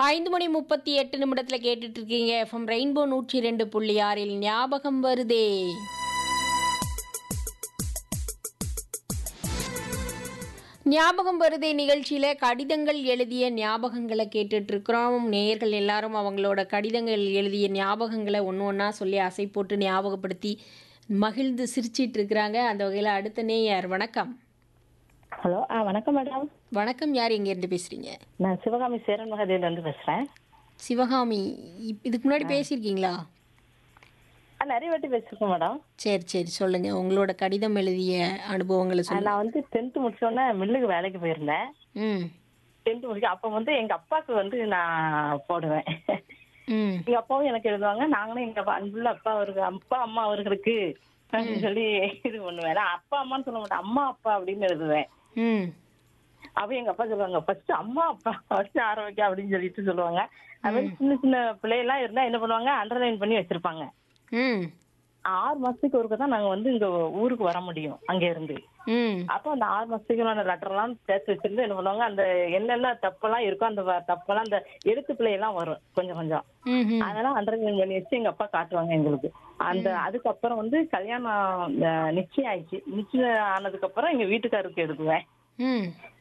ஐந்து மணி முப்பத்தி எட்டு நிமிடத்தில் கேட்டுட்டு இருக்கீங்க எஃப்எம் ரெயின்போ நூற்றி ரெண்டு புள்ளி ஆறில் ஞாபகம் வருதே ஞாபகம் வருதே நிகழ்ச்சியில் கடிதங்கள் எழுதிய ஞாபகங்களை கேட்டுட்டு இருக்கிறோம் நேயர்கள் எல்லாரும் அவங்களோட கடிதங்கள் எழுதிய ஞாபகங்களை ஒன்று ஒன்றா சொல்லி அசை போட்டு ஞாபகப்படுத்தி மகிழ்ந்து சிரிச்சிட்டு இருக்கிறாங்க அந்த வகையில் அடுத்த நேயர் வணக்கம் ஹலோ ஆ வணக்கம் மேடம் வணக்கம் யார் எங்கேருந்து பேசுகிறீங்க நான் சிவகாமி சேரன் மகாதேவில இருந்து பேசுறேன் சிவகாமி இப்- இதுக்கு முன்னாடி பேசியிருக்கீங்களா ஆ, நிறைய வாட்டி பேசிருக்கேன் மேடம் சரி சரி சொல்லுங்க உங்களோட கடிதம் எழுதிய அனுபவங்களை ஆ, சொல்லுங்க நான் வந்து டென்த் முடிச்சோடனே மில்லுக்கு வேலைக்கு போயிருந்தேன் ம் டென்த் முடிக்க அப்போ வந்து எங்க அப்பாவுக்கு வந்து நான் போடுவேன் ம் எங்க அப்பாவும் எனக்கு எழுதுவாங்க நாங்களும் எங்க அப்பா அன்புள்ள அப்பா அவருக்கு அப்பா அம்மா அவர்களுக்கு அப்படின்னு சொல்லி இது பண்ணுவேன் நான் அப்பா அம்மான்னு சொல்ல மாட்டேன் அம்மா அப்பா அப்படின்னு எழுதுவேன் ம் அப்ப எங்க அப்பா சொல்லுவாங்க ஃபர்ஸ்ட் அம்மா அப்பா ஃபர்ஸ்ட் ஆரம்பிக்க அப்படின்னு சொல்லிட்டு சொல்லுவாங்க அது மாதிரி சின்ன சின்ன பிள்ளையெல்லாம் இருந்தா என்ன பண்ணுவாங்க அண்டர்லைன் பண்ணி வச்சிருப்பாங்க ம் ஆறு மாசத்துக்கு ஒருக்க தான் நாங்க வந்து இங்க ஊருக்கு வர முடியும் அங்க இருந்து ம் அப்போ அந்த ஆறு மாசத்துக்கான லெட்டர் எல்லாம் சேர்த்து வச்சிருந்து என்ன பண்ணுவாங்க அந்த என்னென்ன தப்பெல்லாம் இருக்கோ அந்த வ- தப்பெல்லாம் அந்த எழுத்து பிள்ளை எல்லாம் வரும் கொஞ்சம் கொஞ்சம் ம் ம் அதெல்லாம் அண்டர்லைன் பண்ணி வச்சு எங்க அப்பா காட்டுவாங்க எங்களுக்கு அந்த அதுக்கப்புறம் வந்து கல்யாணம் அஹ், நிச்சயம் ஆயிடுச்சு நிச்சயம் ஆனதுக்கு அப்புறம் எங்க வீட்டுக்காருக்கு எழுதுவேன் ம்